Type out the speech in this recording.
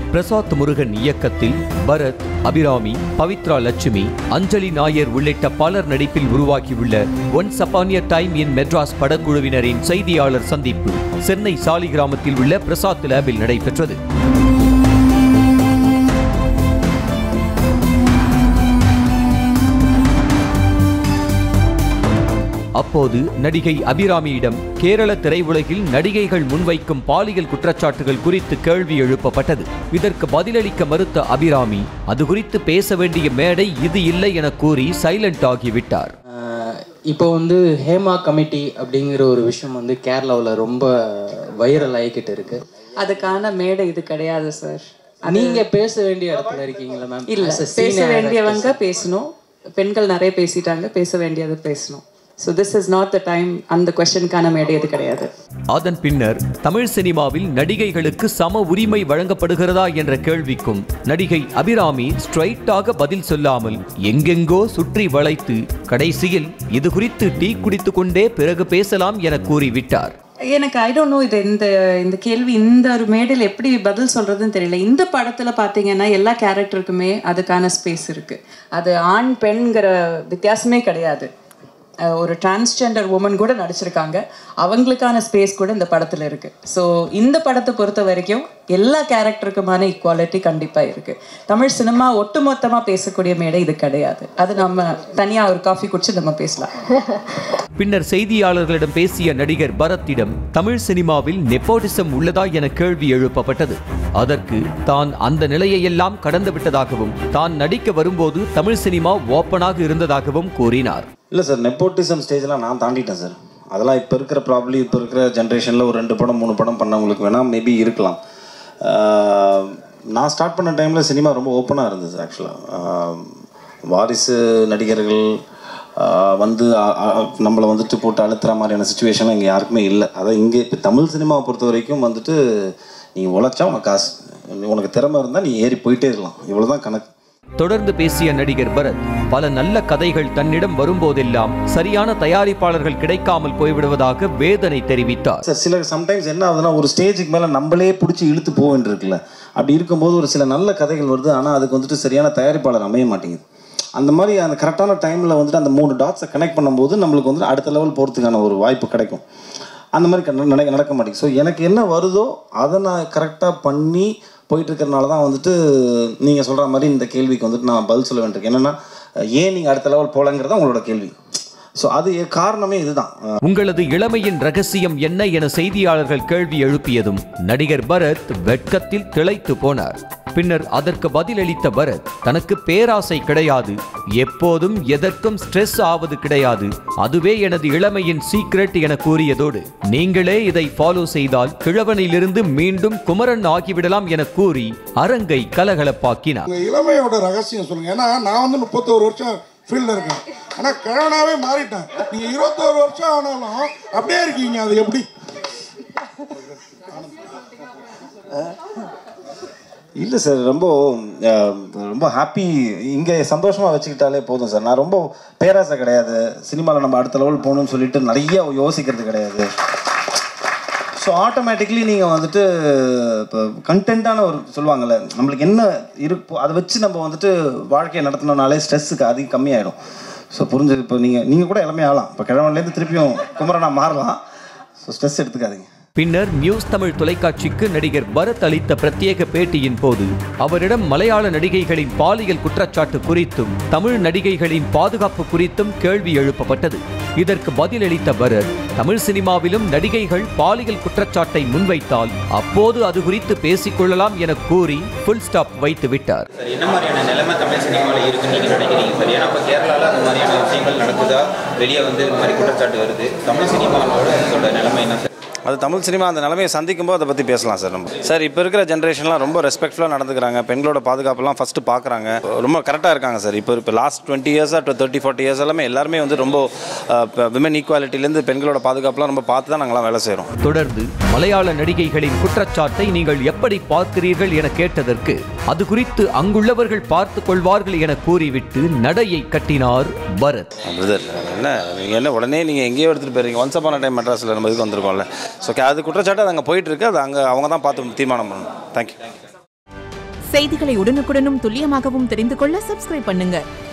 பிரசாத் முருகன் இயக்கத்தில் பரத் அபிராமி பவித்ரா லட்சுமி அஞ்சலி நாயர் உள்ளிட்ட பலர் நடிப்பில் உருவாகியுள்ள once upon a time in Madras படக்குழுவினரின் செய்தியாளர் சந்திப்பு சென்னை சாலிகிராமத்தில் உள்ள பிரசாத் லேபில் நடைபெற்றது அப்போது நடிகை அபிராமியிடம் கேரள திரையுலகில் நடிகைகள் முன்வைக்கும் பாலியல் குற்றச்சாட்டுகள் குறித்து கேள்வி எழுப்பப்பட்டது இதற்கு பதிலளிக்க மறுத்த அபிராமி அது குறித்து பேச வேண்டிய மேடை இது இல்லை என கூறி சைலண்ட் ஆகிவிட்டார் ஆஹ் இப்போ வந்து ஹேமா கமிட்டி அப்படிங்கிற ஒரு விஷயம் வந்து கேரளாவில் ரொம்ப வைரல் ஆகிக்கிட்டு இருக்கு அதுக்கான மேடை இது கிடையாது சார் நீங்க பேச வேண்டிய இடத்துல இருக்கீங்களா மேம் இல்ல பேச வேண்டியவங்க பேசணும் பெண்கள் நிறைய பேசிட்டாங்க பேச வேண்டியது பேசணும் so this is not the time அந்த கொஸ்டினுக்கான மேடை இது கிடையாது அதன் பின்னர் தமிழ் சினிமாவில் நடிகைகளுக்கு சம உரிமை வழங்கப்படுகிறதா என்ற கேள்விக்கும் நடிகை அபிராமி ஸ்ட்ரைட்டாக பதில் சொல்லாமல் எங்கெங்கோ சுற்றி வளைத்து கடைசியில் இது குறித்து டீ குடித்துக் கொண்டே பிறகு பேசலாம் என கூறிவிட்டார் எனக்கு ஐ டோன்ட் நோ இது இந்த இந்த கேள்வி இந்த ஒரு மேடையில் எப்படி பதில் சொல்றதுன்னு தெரியல இந்த படத்துல பாத்தீங்கன்னா எல்லா கேரக்டருக்குமே அதுக்கான ஸ்பேஸ் இருக்கு அது ஆண் பெண்ங்கிற வித்தியாசமே கிடையாது அஹ் ஒரு டிரான்ஸ்ஜெண்டர் உமன் கூட நடிச்சிருக்காங்க அவங்களுக்கான ஸ்பேஸ் கூட இந்த படத்துல இருக்கு ஸோ இந்த படத்தை பொறுத்த வரைக்கும் எல்லா கேரக்டருக்குமான ஈக்குவாலிட்டி கண்டிப்பா இருக்கு தமிழ் சினிமா ஒட்டுமொத்தமா பேசக்கூடிய மேடை இது கிடையாது அது நம்ம தனியா ஒரு காஃபி குடிச்சு நம்ம பேசலாம் பின்னர் செய்தியாளர்களிடம் பேசிய நடிகர் பரத்திடம் தமிழ் சினிமாவில் நெப்போட்டிசம் உள்ளதா என கேள்வி எழுப்பப்பட்டது அதற்கு தான் அந்த நிலையையெல்லாம் கடந்து விட்டதாகவும் தான் நடிக்க வரும்போது தமிழ் சினிமா ஓப்பனாக இருந்ததாகவும் கூறினார் இல்லை சார் நெப்போட்டிசம் ஸ்டேஜ்லாம் நான் தாண்டிட்டேன் சார் அதெல்லாம் இப்போ இருக்கிற ப்ராப்ளி இப்போ இருக்கிற ஜென்ரேஷனில் ஒரு ரெண்டு படம் மூணு படம் பண்ணவங்களுக்கு வேணால் மேபி இருக்கலாம் ஆஹ் நான் ஸ்டார்ட் பண்ண டைமில் சினிமா ரொம்ப ஓப்பனாக இருந்தது ஆக்சுவலாக வாரிசு நடிகர்கள் ஆஹ் வந்து ஆ- ஆ- நம்மளை வந்துட்டு போட்டு அழுத்துற மாதிரியான சுச்சுவேஷன்லாம் இங்கே யாருக்குமே இல்லை அதான் இங்கே இப்போ தமிழ் சினிமாவை பொறுத்த வரைக்கும் வந்துட்டு நீ உழைச்சா உனக்கு காசு உனக்கு திறமை இருந்தால் நீ ஏறி போயிட்டே இருக்கலாம் இவ்வளோ தான் கணக்கு தொடர்ந்து பேசிய நடிகர் பரத் பல நல்ல கதைகள் தன்னிடம் வரும்போதெல்லாம் சரியான தயாரிப்பாளர்கள் கிடைக்காமல் போய்விடுவதாக வேதனை தெரிவித்தார் சார் சில சம்டைம்ஸ் என்ன ஆகுதுன்னா ஒரு ஸ்டேஜுக்கு மேலே நம்மளே பிடிச்சி இழுத்து போக வேண்டியிருக்குல்ல அப்படி இருக்கும்போது ஒரு சில நல்ல கதைகள் வருது ஆனால் அதுக்கு வந்துட்டு சரியான தயாரிப்பாளர் அமைய மாட்டேங்குது அந்த மாதிரி அந்த கரெக்டான டைமில் வந்துட்டு அந்த மூணு டாட்ஸை கனெக்ட் பண்ணும்போது நம்மளுக்கு வந்துட்டு அடுத்த லெவல் போகிறதுக்கான ஒரு வாய்ப்பு கிடைக்கும் அந்த மாதிரி க- நடக்க நடக்க மாட்டேங்குது ஸோ எனக்கு என்ன வருதோ அதை நான் கரெக்டாக பண்ணி போயிட்டு இருக்கிறனால தான் வந்துட்டு நீங்கள் சொல்கிற மாதிரி இந்த கேள்விக்கு வந்துட்டு நான் பதில் சொல்ல வேண்டியிருக்கேன் என்னென்னா ஏன் நீங்கள் அடுத்த லெவல் போகலங்கிறது தான் உங்களோட கேள்வி ஸோ அது காரணமே இதுதான் உங்களது இளமையின் ரகசியம் என்ன என செய்தியாளர்கள் கேள்வி எழுப்பியதும் நடிகர் பரத் வெட்கத்தில் திளைத்து போனார் பின்னர் அதற்கு பதிலளித்த பரத் தனக்கு பேராசை கிடையாது எப்போதும் எதற்கும் ஸ்ட்ரெஸ் ஆவது கிடையாது அதுவே எனது இளமையின் சீக்ரெட் என கூறியதோடு நீங்களே இதை ஃபாலோ செய்தால் கிழவனிலிருந்து மீண்டும் குமரன் ஆகிவிடலாம் என கூறி அரங்கை கலகலப்பாக்கினார் உங்கள் இளமையோட ரகசியம் சொல்லுங்கள் ஏன்னா நான் வந்து முப்பத்தோரு வருஷம் ஃபீல்டில் இருக்கேன் ஆனால் கிழவனாவே மாறிட்டேன் நீங்கள் இருபத்தோரு வருஷம் ஆனாலும் அப்படியே இருக்கீங்க அது எப்படி இல்லை சார் ரொம்ப அஹ், ரொம்ப ஹாப்பி இங்கே சந்தோஷமாக வச்சுக்கிட்டாலே போதும் சார் நான் ரொம்ப பேராசை கிடையாது சினிமாவில் நம்ம அடுத்த லெவல் போகணும்னு சொல்லிட்டு நிறைய யோசிக்கிறது கிடையாது ஸோ ஆட்டோமேட்டிக்லி நீங்கள் வந்துட்டு இப்போ கண்டென்ட்டான ஒரு சொல்லுவாங்கள்ல நம்மளுக்கு என்ன இருப்போ அதை வச்சு நம்ம வந்துட்டு வாழ்க்கையை நடத்தினோம்னாலே ஸ்ட்ரெஸ்ஸுக்கு அதிகம் கம்மியாயிடும் ஸோ புரிஞ்சது இப்போ நீங்கள் நீங்கள் கூட எல்லாமே ஆகலாம் இப்போ கிழவன்லேருந்து திருப்பியும் குமரனா மாறலாம் ஸோ ஸ்ட்ரெஸ் எடுத்துக்காதீங்க பின்னர் நியூஸ் தமிழ் தொலைக்காட்சிக்கு நடிகர் பரத் அளித்த பிரத்யேக பேட்டியின் போது அவரிடம் மலையாள நடிகைகளின் பாலியல் குற்றச்சாட்டு குறித்தும் தமிழ் நடிகைகளின் பாதுகாப்பு குறித்தும் கேள்வி எழுப்பப்பட்டது இதற்கு பதிலளித்த பரத் தமிழ் சினிமாவிலும் நடிகைகள் பாலியல் குற்றச்சாட்டை முன்வைத்தால் அப்போது அது குறித்து பேசிக்கொள்ளலாம் என கூறி ஃபுல் ஸ்டாப் வைத்து விட்டார் சார் என்ன மாதிரியான நிலைமை தமிழ் சினிமாவில் இருக்குன்னு நீங்கள் நினைக்கிறீங்க சார் ஏன்னா இப்போ கேரளாவில் அந்த மாதிரியான விஷயங்கள் நடக்குதா வெளியே வந்து இந்த மாதிரி குற்றச்சாட்டு வருது தமிழ் சினிமாவோட இதோட நிலைமை என்ன சார் அது தமிழ் சினிமா அந்த நிலைமையை சந்திக்கும் போது அதை பற்றி பேசலாம் சார் நம்ம சார் இப்போ இருக்கிற ஜென்ரேஷன்லாம் ரொம்ப ரெஸ்பெக்ட்ஃபுல்லாக நடந்துக்கிறாங்க பெண்களோட பாதுகாப்புலாம் ஃபஸ்ட்டு பார்க்குறாங்க ரொம்ப கரெக்டாக இருக்காங்க சார் இப்போ இப்போ லாஸ்ட் டுவெண்ட்டி இயர்ஸாக தேர்ட்டி ஃபார்ட்டி இயர்ஸ் எல்லாமே எல்லாருமே வந்து ரொம்ப விமன் ஈக்குவாலிட்டிலேருந்து பெண்களோட பாதுகாப்புலாம் ரொம்ப பார்த்து தான் நாங்களாம் வேலை செய்கிறோம் தொடர்ந்து மலையாள நடிகைகளின் குற்றச்சாட்டை நீங்கள் எப்படி பார்க்கிறீர்கள் என கேட்டதற்கு அது குறித்து அங்குள்ளவர்கள் பார்த்துக் கொள்வார்கள் என கூறிவிட்டு நடையை கட்டினார் பரத் பிரதர் என்ன நீங்கள் என்ன உடனே நீங்கள் எங்கேயோ எடுத்துகிட்டு போயிருங்க ஒன்ஸ் அப்பான டைம் மெட்ராஸில் நம்ம இதுக்கு வந்திருக்கோம்ல ஸோ அது குற்றச்சாட்டு அது அங்கே போயிட்டு இருக்கு அது அங்கே அவங்க தான் பார்த்து தீர்மானம் பண்ணணும் தேங்க்யூ செய்திகளை உடனுக்குடனும் துல்லியமாகவும் தெரிந்து கொள்ள சப்ஸ்கிரைப் பண்ணுங்க